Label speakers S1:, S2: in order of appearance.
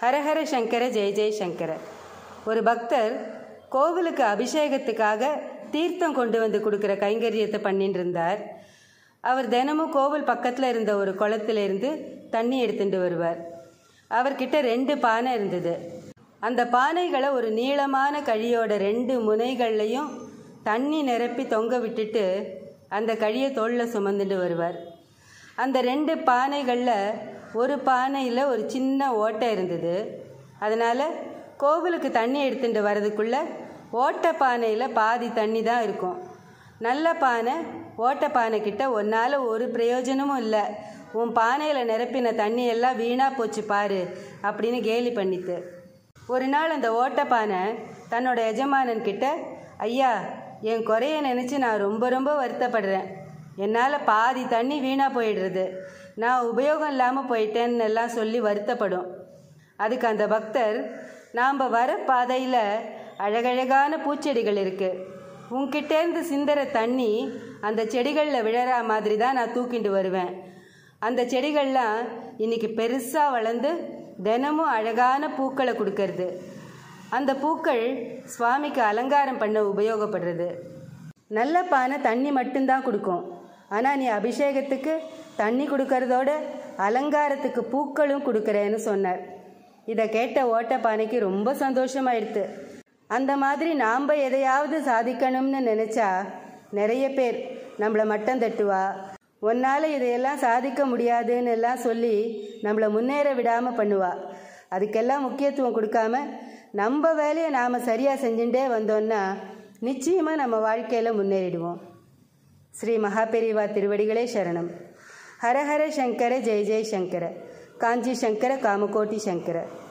S1: ஹரஹர சங்கர ஜெய ஜெய சங்கர ஒரு பக்தர் கோவிலுக்கு அபிஷேகத்துக்காக தீர்த்தம் கொண்டு வந்து கொடுக்குற கைங்கரியத்தை பண்ணிட்டு இருந்தார் அவர் தினமும் கோவில் பக்கத்தில் இருந்த ஒரு குளத்திலிருந்து தண்ணி எடுத்துட்டு வருவார் அவர்கிட்ட ரெண்டு பானை இருந்தது அந்த பானைகளை ஒரு நீளமான கழியோட ரெண்டு முனைகள்லையும் தண்ணி நிரப்பி தொங்க விட்டுட்டு அந்த கழியை தோளில் சுமந்துட்டு வருவார் அந்த ரெண்டு பானைகளில் ஒரு பானையில் ஒரு சின்ன ஓட்டை இருந்தது அதனால் கோவிலுக்கு தண்ணி எடுத்துட்டு வர்றதுக்குள்ளே ஓட்டை பானையில் பாதி தண்ணி தான் இருக்கும் நல்ல பானை ஓட்டை பானை கிட்ட ஒன்றால் ஒரு பிரயோஜனமும் இல்லை உன் பானையில் நிரப்பின தண்ணி எல்லாம் வீணாக போச்சு பாரு அப்படின்னு கேலி பண்ணித்து ஒரு நாள் அந்த ஓட்டை பானை தன்னோட எஜமானன் கிட்ட ஐயா என் குறைய நினச்சி நான் ரொம்ப ரொம்ப வருத்தப்படுறேன் என்னால் பாதி தண்ணி வீணாக போயிடுறது நான் உபயோகம் இல்லாமல் போயிட்டேன்னு எல்லாம் சொல்லி வருத்தப்படும் அதுக்கு அந்த பக்தர் நாம் வர பாதையில் அழகழகான பூச்செடிகள் இருக்குது உன்கிட்டேருந்து சிந்துற தண்ணி அந்த செடிகளில் விழற மாதிரி தான் நான் தூக்கிட்டு வருவேன் அந்த செடிகள்லாம் இன்னைக்கு பெருசாக வளர்ந்து தினமும் அழகான பூக்களை கொடுக்கறது அந்த பூக்கள் சுவாமிக்கு அலங்காரம் பண்ண உபயோகப்படுறது நல்ல பானை தண்ணி மட்டும்தான் கொடுக்கும் ஆனால் நீ அபிஷேகத்துக்கு தண்ணி கொடுக்கறதோட அலங்காரத்துக்கு பூக்களும் கொடுக்குறேன்னு சொன்னார் இதை கேட்ட ஓட்ட பானைக்கு ரொம்ப சந்தோஷமாயிடுத்து அந்த மாதிரி நாம் எதையாவது சாதிக்கணும்னு நினச்சா நிறைய பேர் நம்மளை மட்டம் தட்டுவா உன்னால் இதையெல்லாம் சாதிக்க முடியாதுன்னு எல்லாம் சொல்லி நம்மளை முன்னேற விடாமல் பண்ணுவா அதுக்கெல்லாம் முக்கியத்துவம் கொடுக்காம நம்ம வேலையை நாம் சரியாக செஞ்சுட்டே வந்தோன்னா நிச்சயமாக நம்ம வாழ்க்கையில் முன்னேறிடுவோம் ஸ்ரீ மகாபெரிவா திருவடிகளே சரணம் ஹரஹர சங்கர ஜெய ஜெய சங்கர காஞ்சி சங்கர காமகோட்டி சங்கர